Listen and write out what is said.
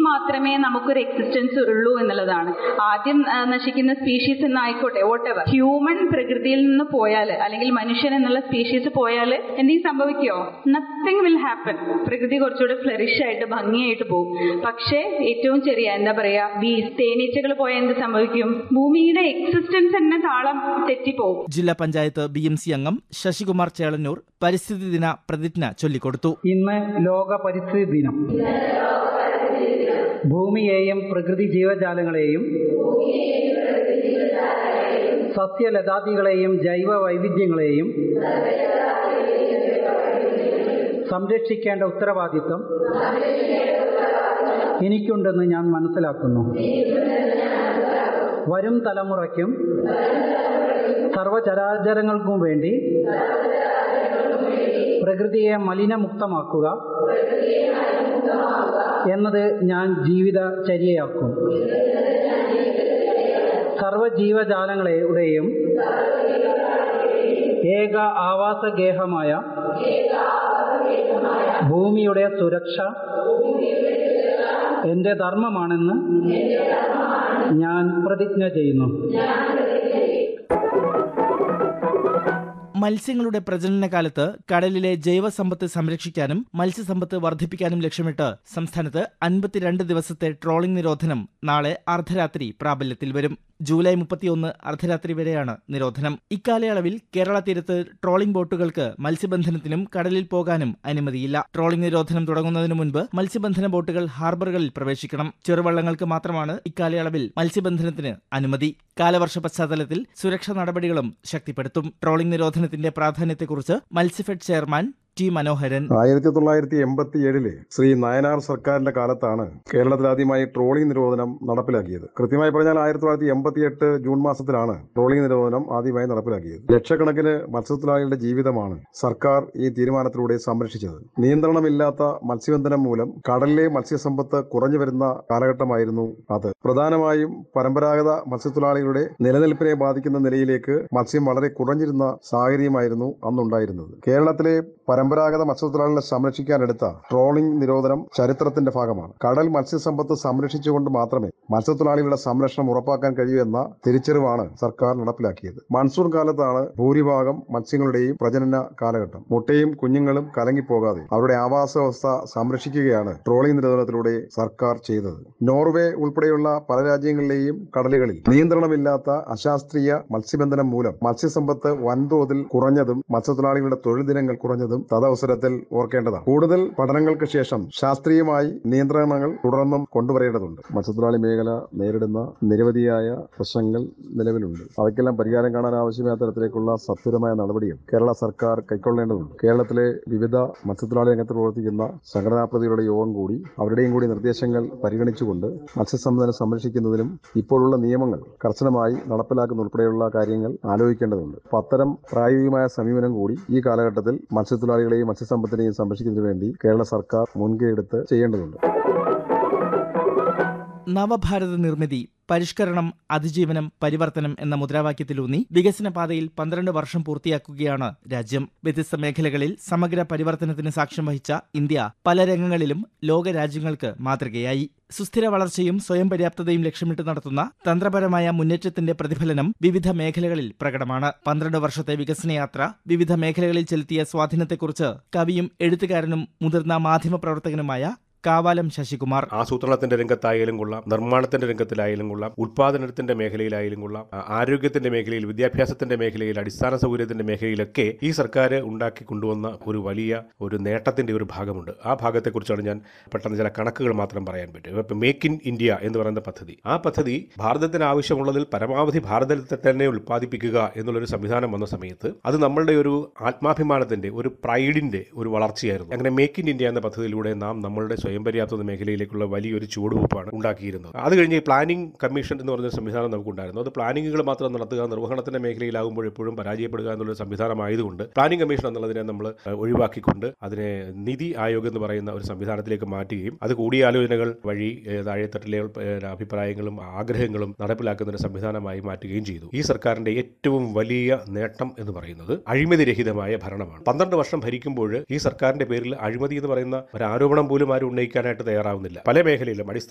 മാത്രമേ നമുക്കൊരു എക്സിസ്റ്റൻസ് ഉള്ളൂ എന്നുള്ളതാണ് ആദ്യം ആ, നശിക്കുന്ന സ്പീഷീസ് എന്നായിക്കോട്ടെ വോട്ട് എവർ ഹ്യൂമൻ പ്രകൃതിയിൽ നിന്ന് പോയാൽ അല്ലെങ്കിൽ മനുഷ്യൻ എന്നുള്ള സ്പീഷീസ് പോയാൽ എന്തെങ്കിലും സംഭവിക്കോ നത്തിങ് വിൽ ഹാപ്പൻ പ്രകൃതി കുറച്ചുകൂടെ ഫ്ലറിഷ് ആയിട്ട് ഭംഗിയായിട്ട് പോകും പക്ഷേ ഏറ്റവും ചെറിയ എന്താ പറയാ ബീസ് തേനീച്ചകൾ പോയാൽ എന്ത് സംഭവിക്കും ഭൂമിയുടെ എക്സിസ്റ്റൻസ് തന്നെ താളം തെറ്റിപ്പോകും ജില്ലാ പഞ്ചായത്ത് ബി എം സി അംഗം ശശികുമാർ ചേളന്നൂർ പരിസ്ഥിതി ദിന പ്രതിജ്ഞ ചൊല്ലിക്കൊടുത്തു ഇന്ന് ലോക പരിസ്ഥിതി ദിനം ഭൂമിയെയും പ്രകൃതി ജീവജാലങ്ങളെയും സസ്യലതാദികളെയും ജൈവ വൈവിധ്യങ്ങളെയും സംരക്ഷിക്കേണ്ട ഉത്തരവാദിത്വം എനിക്കുണ്ടെന്ന് ഞാൻ മനസ്സിലാക്കുന്നു വരും തലമുറയ്ക്കും സർവചരാചരങ്ങൾക്കും വേണ്ടി പ്രകൃതിയെ മലിനമുക്തമാക്കുക എന്നത് ഞാൻ ജീവിതചര്യയാക്കും സർവജീവജാലങ്ങളുടെയും ഏക ആവാസഗേഹമായ ഭൂമിയുടെ സുരക്ഷ എൻ്റെ ധർമ്മമാണെന്ന് ഞാൻ പ്രതിജ്ഞ ചെയ്യുന്നു മത്സ്യങ്ങളുടെ പ്രജനനകാലത്ത് കടലിലെ ജൈവസമ്പത്ത് സംരക്ഷിക്കാനും മത്സ്യസമ്പത്ത് വർദ്ധിപ്പിക്കാനും ലക്ഷ്യമിട്ട് സംസ്ഥാനത്ത് അൻപത്തിരണ്ട് ദിവസത്തെ ട്രോളിംഗ് നിരോധനം നാളെ അർദ്ധരാത്രി പ്രാബല്യത്തിൽ വരും ജൂലൈ മുപ്പത്തിയൊന്ന് അർദ്ധരാത്രി വരെയാണ് നിരോധനം ഇക്കാലയളവിൽ കേരള തീരത്ത് ട്രോളിംഗ് ബോട്ടുകൾക്ക് മത്സ്യബന്ധനത്തിനും കടലിൽ പോകാനും അനുമതിയില്ല ട്രോളിംഗ് നിരോധനം തുടങ്ങുന്നതിന് മുൻപ് മത്സ്യബന്ധന ബോട്ടുകൾ ഹാർബറുകളിൽ പ്രവേശിക്കണം ചെറുവള്ളങ്ങൾക്ക് മാത്രമാണ് ഇക്കാലയളവിൽ മത്സ്യബന്ധനത്തിന് അനുമതി കാലവർഷ പശ്ചാത്തലത്തിൽ സുരക്ഷാ നടപടികളും ശക്തിപ്പെടുത്തും ട്രോളിംഗ് നിരോധനത്തിന്റെ പ്രാധാന്യത്തെക്കുറിച്ച് മത്സ്യഫെഡ് ചെയർമാൻ ടി മനോഹരൻ ആയിരത്തി തൊള്ളായിരത്തി എൺപത്തി ഏഴിലെ ശ്രീ നയനാർ സർക്കാരിന്റെ കാലത്താണ് കേരളത്തിൽ ആദ്യമായി ട്രോളിംഗ് നിരോധനം നടപ്പിലാക്കിയത് കൃത്യമായി പറഞ്ഞാൽ ആയിരത്തി തൊള്ളായിരത്തി എൺപത്തി എട്ട് ജൂൺ മാസത്തിലാണ് ട്രോളിംഗ് നിരോധനം ആദ്യമായി നടപ്പിലാക്കിയത് ലക്ഷക്കണക്കിന് മത്സ്യത്തൊഴിലാളികളുടെ ജീവിതമാണ് സർക്കാർ ഈ തീരുമാനത്തിലൂടെ സംരക്ഷിച്ചത് നിയന്ത്രണമില്ലാത്ത മത്സ്യബന്ധനം മൂലം കടലിലെ മത്സ്യസമ്പത്ത് കുറഞ്ഞു വരുന്ന കാലഘട്ടമായിരുന്നു അത് പ്രധാനമായും പരമ്പരാഗത മത്സ്യത്തൊഴിലാളികളുടെ നിലനിൽപ്പിനെ ബാധിക്കുന്ന നിലയിലേക്ക് മത്സ്യം വളരെ കുറഞ്ഞിരുന്ന സാഹചര്യമായിരുന്നു അന്നുണ്ടായിരുന്നത് കേരളത്തിലെ പരമ്പരാഗത മത്സ്യത്തൊഴിലാളികളെ സംരക്ഷിക്കാനെടുത്ത ട്രോളിംഗ് നിരോധനം ചരിത്രത്തിന്റെ ഭാഗമാണ് കടൽ മത്സ്യസമ്പത്ത് സംരക്ഷിച്ചുകൊണ്ട് മാത്രമേ മത്സ്യത്തൊഴിലാളികളുടെ സംരക്ഷണം ഉറപ്പാക്കാൻ കഴിയൂ എന്ന തിരിച്ചറിവാണ് സർക്കാർ നടപ്പിലാക്കിയത് മൺസൂൺ കാലത്താണ് ഭൂരിഭാഗം മത്സ്യങ്ങളുടെയും പ്രജനന കാലഘട്ടം മുട്ടയും കുഞ്ഞുങ്ങളും കലങ്ങിപ്പോകാതെ അവരുടെ ആവാസ വ്യവസ്ഥ സംരക്ഷിക്കുകയാണ് ട്രോളിംഗ് നിരോധനത്തിലൂടെ സർക്കാർ ചെയ്തത് നോർവേ ഉൾപ്പെടെയുള്ള പല രാജ്യങ്ങളിലെയും കടലുകളിൽ നിയന്ത്രണമില്ലാത്ത അശാസ്ത്രീയ മത്സ്യബന്ധനം മൂലം മത്സ്യസമ്പത്ത് വൻതോതിൽ കുറഞ്ഞതും മത്സ്യത്തൊഴിലാളികളുടെ തൊഴിൽ ദിനങ്ങൾ കുറഞ്ഞതും തദവസരത്തിൽ ഓർക്കേണ്ടതാണ് കൂടുതൽ പഠനങ്ങൾക്ക് ശേഷം ശാസ്ത്രീയമായി നിയന്ത്രണങ്ങൾ തുടർന്നും കൊണ്ടുവരേണ്ടതുണ്ട് മത്സ്യത്തൊഴിലാളി മേഖല നേരിടുന്ന നിരവധിയായ പ്രശ്നങ്ങൾ നിലവിലുണ്ട് അവയ്ക്കെല്ലാം പരിഹാരം കാണാൻ ആവശ്യമായ തരത്തിലേക്കുള്ള സത്വരമായ നടപടികൾ കേരള സർക്കാർ കൈക്കൊള്ളേണ്ടതുണ്ട് കേരളത്തിലെ വിവിധ മത്സ്യത്തൊഴിലാളി രംഗത്ത് പ്രവർത്തിക്കുന്ന സംഘടനാ പ്രതികളുടെ യോഗം കൂടി അവരുടെയും കൂടി നിർദ്ദേശങ്ങൾ പരിഗണിച്ചുകൊണ്ട് മത്സ്യസമ്പദനം സംരക്ഷിക്കുന്നതിനും ഇപ്പോഴുള്ള നിയമങ്ങൾ കർശനമായി നടപ്പിലാക്കുന്ന ഉൾപ്പെടെയുള്ള കാര്യങ്ങൾ ആലോചിക്കേണ്ടതുണ്ട് അപ്പോൾ അത്തരം പ്രായോഗികമായ സമീപനം കൂടി ഈ കാലഘട്ടത്തിൽ മത്സ്യത്തൊഴിലാളികളെയും മത്സ്യസമ്പത്തിനെയും സംരക്ഷിക്കുന്നതിന് വേണ്ടി കേരള സർക്കാർ മുൻകൈയെടുത്ത് ചെയ്യേണ്ടതുണ്ട് നവഭാരത നിർമ്മിതി പരിഷ്കരണം അതിജീവനം പരിവർത്തനം എന്ന മുദ്രാവാക്യത്തിലൂന്നി വികസന പാതയിൽ പന്ത്രണ്ട് വർഷം പൂർത്തിയാക്കുകയാണ് രാജ്യം വ്യത്യസ്ത മേഖലകളിൽ സമഗ്ര പരിവർത്തനത്തിന് സാക്ഷ്യം വഹിച്ച ഇന്ത്യ പല രംഗങ്ങളിലും ലോക രാജ്യങ്ങൾക്ക് മാതൃകയായി സുസ്ഥിര വളർച്ചയും സ്വയം പര്യാപ്തതയും ലക്ഷ്യമിട്ട് നടത്തുന്ന തന്ത്രപരമായ മുന്നേറ്റത്തിന്റെ പ്രതിഫലനം വിവിധ മേഖലകളിൽ പ്രകടമാണ് പന്ത്രണ്ട് വർഷത്തെ വികസനയാത്ര വിവിധ മേഖലകളിൽ ചെലുത്തിയ സ്വാധീനത്തെക്കുറിച്ച് കവിയും എഴുത്തുകാരനും മുതിർന്ന മാധ്യമപ്രവർത്തകനുമായ കാവാലം ശശികുമാർ ആസൂത്രണത്തിന്റെ രംഗത്തായാലും കൊള്ളാം നിർമ്മാണത്തിന്റെ രംഗത്തിലായാലും കൊള്ളാം ഉത്പാദനത്തിന്റെ മേഖലയിലായാലും കൊള്ളാം ആ, ആരോഗ്യത്തിന്റെ മേഖലയിൽ വിദ്യാഭ്യാസത്തിന്റെ മേഖലയിൽ അടിസ്ഥാന സൗകര്യത്തിന്റെ മേഖലയിലൊക്കെ ഈ സർക്കാർ ഉണ്ടാക്കി കൊണ്ടുവന്ന ഒരു വലിയ ഒരു നേട്ടത്തിന്റെ ഒരു ഭാഗമുണ്ട് ആ ഭാഗത്തെക്കുറിച്ചാണ് ഞാൻ പെട്ടെന്ന് ചില കണക്കുകൾ മാത്രം പറയാൻ പറ്റും ഇപ്പം മേക്ക് ഇൻ ഇന്ത്യ എന്ന് പറയുന്ന പദ്ധതി ആ പദ്ധതി ഭാരതത്തിന് ആവശ്യമുള്ളതിൽ പരമാവധി ഭാരതത്തെ തന്നെ ഉൽപ്പാദിപ്പിക്കുക എന്നുള്ളൊരു സംവിധാനം വന്ന സമയത്ത് അത് നമ്മളുടെ ഒരു ആത്മാഭിമാനത്തിന്റെ ഒരു പ്രൈഡിന്റെ ഒരു വളർച്ചയായിരുന്നു അങ്ങനെ മേക്ക് ഇൻ ഇന്ത്യ എന്ന പദ്ധതിയിലൂടെ നാം നമ്മളുടെ സ്വയം പര്യാപ്തത മേഖലയിലേക്കുള്ള വലിയൊരു ചുവടുവെപ്പാണ് ഉണ്ടാക്കിയിരുന്നത് അത് കഴിഞ്ഞ് ഈ പ്ലാനിംഗ് കമ്മീഷൻ എന്ന് പറഞ്ഞ സംവിധാനം നമുക്കുണ്ടായിരുന്നു അത് പ്ലാനിങ്ങുകൾ മാത്രം നടത്തുക നിർവഹണത്തിന്റെ മേഖലയിലാകുമ്പോൾ എപ്പോഴും പരാജയപ്പെടുക എന്നുള്ള സംവിധാനമായതുകൊണ്ട് പ്ലാനിംഗ് കമ്മീഷൻ എന്നുള്ളതിനെ നമ്മൾ ഏഹ്, ഒഴിവാക്കിക്കൊണ്ട് അതിനെ നിതി ആയോഗ് എന്ന് പറയുന്ന ഒരു സംവിധാനത്തിലേക്ക് മാറ്റുകയും അത് കൂടിയാലോചനകൾ വഴി ഏഹ്, താഴെത്തട്ടിലെ ഏഹ്, അഭിപ്രായങ്ങളും ആഗ്രഹങ്ങളും നടപ്പിലാക്കുന്ന ഒരു സംവിധാനമായി മാറ്റുകയും ചെയ്തു ഈ സർക്കാരിന്റെ ഏറ്റവും വലിയ നേട്ടം എന്ന് പറയുന്നത് അഴിമതിരഹിതമായ ഭരണമാണ് പന്ത്രണ്ട് വർഷം ഭരിക്കുമ്പോൾ ഈ സർക്കാരിന്റെ പേരിൽ അഴിമതി എന്ന് പറയുന്ന ഒരു ആരോപണം പോലും ആരും ഉന്നയിക്കാനായിട്ട് തയ്യാറാവുന്നില്ല പല മേഖലയിലും അടിസ്ഥാന